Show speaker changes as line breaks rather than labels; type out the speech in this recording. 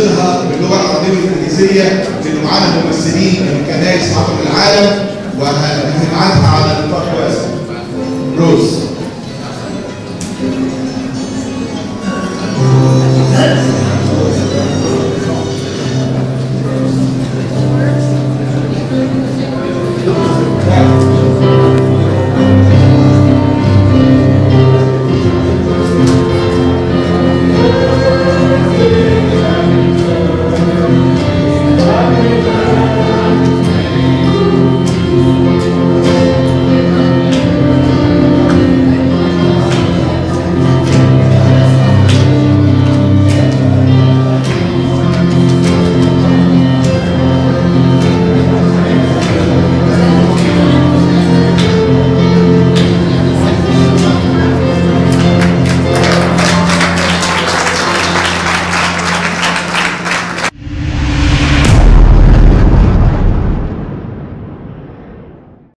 نرددها باللغه العربيه والانجليزيه لانه معانا ممثلين من كنائس حول العالم وهنبعتها على نطاق واسع روز